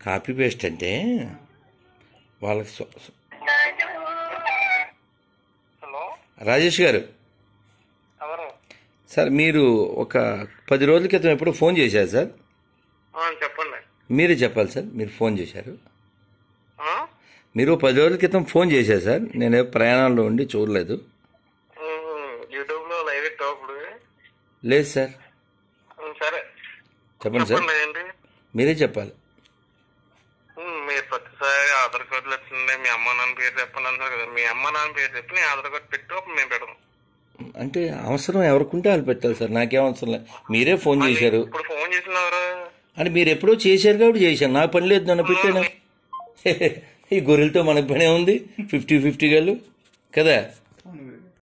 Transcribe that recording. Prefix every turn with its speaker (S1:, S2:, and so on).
S1: Copy paste అంటే వాళ్ళకి స్వ- స్వ-
S2: హలో
S1: రాజేష్ గారు
S2: ఎవరు
S1: సార్ మీరు ఒక పది రోజుల క్రితం ఎప్పుడు ఫోన్ చేశారు సార్
S2: ఆ, చెప్పండి
S1: మీరే చెప్పాలి సార్ మీరు ఫోన్ చేశారు
S2: ఆ?
S1: మీరు పది రోజుల క్రితం ఫోన్ చేశారు సార్ నేను ఏ ప్రయాణంలో ఉండి చూడలేదు
S2: ఉమ్, యూట్యూబ్ లో లైవ్ పెట్టావు అప్పుడు
S1: లేదు సార్
S2: ఉమ్, సరే
S1: చెప్పండి సార్
S2: చెప్పండి ఏంటి
S1: మీరే చెప్పాలి
S2: ఉమ్, మీరు ప్రతిసారి ఆధార్ కార్డులు వచ్చింది మీ అమ్మ నాన్న పేరు చెప్పండి అంటారు కదా మీ అమ్మ నాన్న పేరు చెప్పి నేను ఆధార్ కార్డు పెట్టు అప్పుడు మేము పెడదాం
S1: అంటే అవసరం ఎవరికుంటే వాళ్ళు పెట్టాలి సార్ నాకేం అవసరం లేదు మీరే ఫోన్ చేశారు
S2: ఇప్పుడు ఫోన్ చేసినవరు
S1: అంటే మీరు ఎప్పుడో చేశారు కాబట్టి చేశాను నాకు పని లేదు నన్ను పెట్టాను ఈ గొర్రెలతో మనకు పనే ఉంది ఫిఫ్టీ ఫిఫ్టీ గళ్ళు కదా